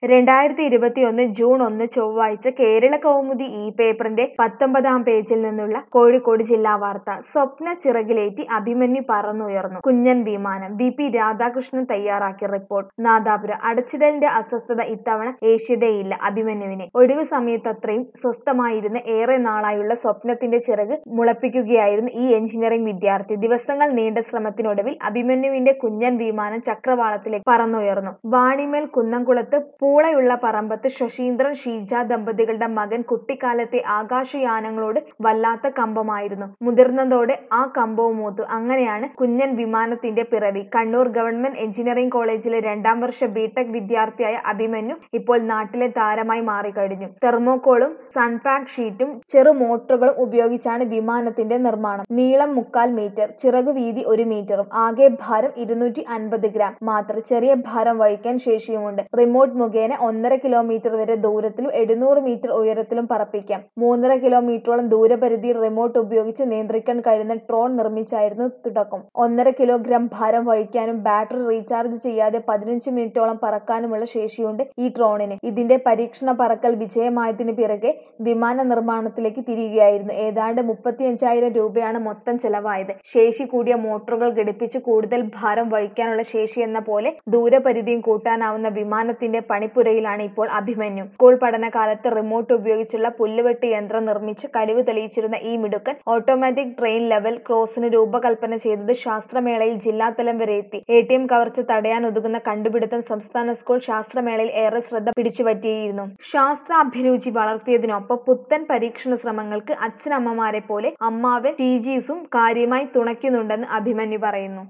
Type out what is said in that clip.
രണ്ടായിരത്തി ഇരുപത്തിയൊന്ന് ജൂൺ ഒന്ന് ചൊവ്വാഴ്ച കേരള കൗമുദി ഈ പേപ്പറിന്റെ പത്തൊമ്പതാം പേജിൽ നിന്നുള്ള കോഴിക്കോട് ജില്ലാ വാർത്ത സ്വപ്ന ചിറകിലേറ്റി അഭിമന്യു പറന്നുയർന്നു കുഞ്ഞൻ വിമാനം ബി പി രാധാകൃഷ്ണൻ തയ്യാറാക്കിയ റിപ്പോർട്ട് നാദാപുരം അടച്ചിടലിന്റെ അസ്വസ്ഥത ഇത്തവണ ഏഷ്യതയില്ല അഭിമന്യുവിനെ ഒഴിവ് സമയത്തത്രയും സ്വസ്ഥമായിരുന്ന ഏറെ നാളായുള്ള സ്വപ്നത്തിന്റെ ചിറക് മുളപ്പിക്കുകയായിരുന്നു ഈ എഞ്ചിനീയറിംഗ് വിദ്യാർത്ഥി ദിവസങ്ങൾ നീണ്ട ശ്രമത്തിനൊടുവിൽ അഭിമന്യുവിന്റെ കുഞ്ഞൻ വിമാനം ചക്രവാളത്തിലേക്ക് പറന്നുയർന്നു വാണിമേൽ കുന്നംകുളത്ത് പൂളയുള്ള പറമ്പത്ത് ശശീന്ദ്രൻ ഷീജ ദമ്പതികളുടെ മകൻ കുട്ടിക്കാലത്തെ ആകാശയാനങ്ങളോട് വല്ലാത്ത കമ്പമായിരുന്നു മുതിർന്നതോടെ ആ കമ്പവും മൂത്തു അങ്ങനെയാണ് കുഞ്ഞൻ വിമാനത്തിന്റെ പിറവി കണ്ണൂർ ഗവൺമെന്റ് എഞ്ചിനീയറിംഗ് കോളേജിലെ രണ്ടാം വർഷ ബിടെക് വിദ്യാർത്ഥിയായ അഭിമന്യു ഇപ്പോൾ നാട്ടിലെ താരമായി മാറിക്കഴിഞ്ഞു തെർമോകോളും സൺപാക്ക് ഷീറ്റും ചെറു മോട്ടറുകളും ഉപയോഗിച്ചാണ് വിമാനത്തിന്റെ നിർമ്മാണം നീളം മുക്കാൽ മീറ്റർ ചിറകു വീതി ഒരു മീറ്ററും ആകെ ഭാരം ഇരുന്നൂറ്റി അൻപത് ഗ്രാം മാത്രം ചെറിയ ഭാരം വഹിക്കാൻ ശേഷിയുമുണ്ട് റിമോട്ട് മുഖേന ഒന്നര കിലോമീറ്റർ വരെ ദൂരത്തിലും എഴുന്നൂറ് മീറ്റർ ഉയരത്തിലും പറപ്പിക്കാം മൂന്നര കിലോമീറ്ററോളം ദൂരപരിധി റിമോട്ട് ഉപയോഗിച്ച് നിയന്ത്രിക്കാൻ കഴിയുന്ന ട്രോൺ നിർമ്മിച്ചായിരുന്നു തുടക്കം ഒന്നര കിലോഗ്രാം ഭാരം വഹിക്കാനും ബാറ്ററി റീചാർജ് ചെയ്യാതെ പതിനഞ്ച് മിനിറ്റോളം പറക്കാനുമുള്ള ശേഷിയുണ്ട് ഈ ട്രോണിന് ഇതിന്റെ പരീക്ഷണ പറക്കൽ വിജയമായതിനു പിറകെ വിമാന നിർമ്മാണത്തിലേക്ക് തിരിയുകയായിരുന്നു ഏതാണ്ട് മുപ്പത്തിയഞ്ചായിരം രൂപയാണ് മൊത്തം ചെലവായത് ശേഷി കൂടിയ മോട്ടോറുകൾ ഘടിപ്പിച്ച് കൂടുതൽ ഭാരം വഹിക്കാനുള്ള ശേഷി എന്ന പോലെ ദൂരപരിധിയും കൂട്ടാനാവുന്ന വിമാനത്തിന്റെ പണിപ്പുരയിലാണ് ഇപ്പോൾ അഭിമന്യു സ്കൂൾ പഠനകാലത്ത് റിമോട്ട് ഉപയോഗിച്ചുള്ള പുല്ലുവെട്ട് യന്ത്രം നിർമ്മിച്ച് കഴിവ് തെളിയിച്ചിരുന്ന ഈ മിടുക്കൻ ഓട്ടോമാറ്റിക് ട്രെയിൻ ലെവൽ ക്രോസിന് രൂപകൽപ്പന ചെയ്തത് ശാസ്ത്രമേളയിൽ ജില്ലാതലം വരെ എത്തി എ ടി എം കവർച്ച തടയാൻ ഒതുങ്ങുന്ന കണ്ടുപിടുത്തം സംസ്ഥാന സ്കൂൾ ശാസ്ത്രമേളയിൽ ഏറെ ശ്രദ്ധ പിടിച്ചുപറ്റിയിരുന്നു ശാസ്ത്ര അഭിരുചി വളർത്തിയതിനൊപ്പം പുത്തൻ പരീക്ഷണ ശ്രമങ്ങൾക്ക് അച്ഛനമ്മമാരെ പോലെ അമ്മാവൻ ടീജീസും കാര്യമായി തുണയ്ക്കുന്നുണ്ടെന്ന് അഭിമന്യു പറയുന്നു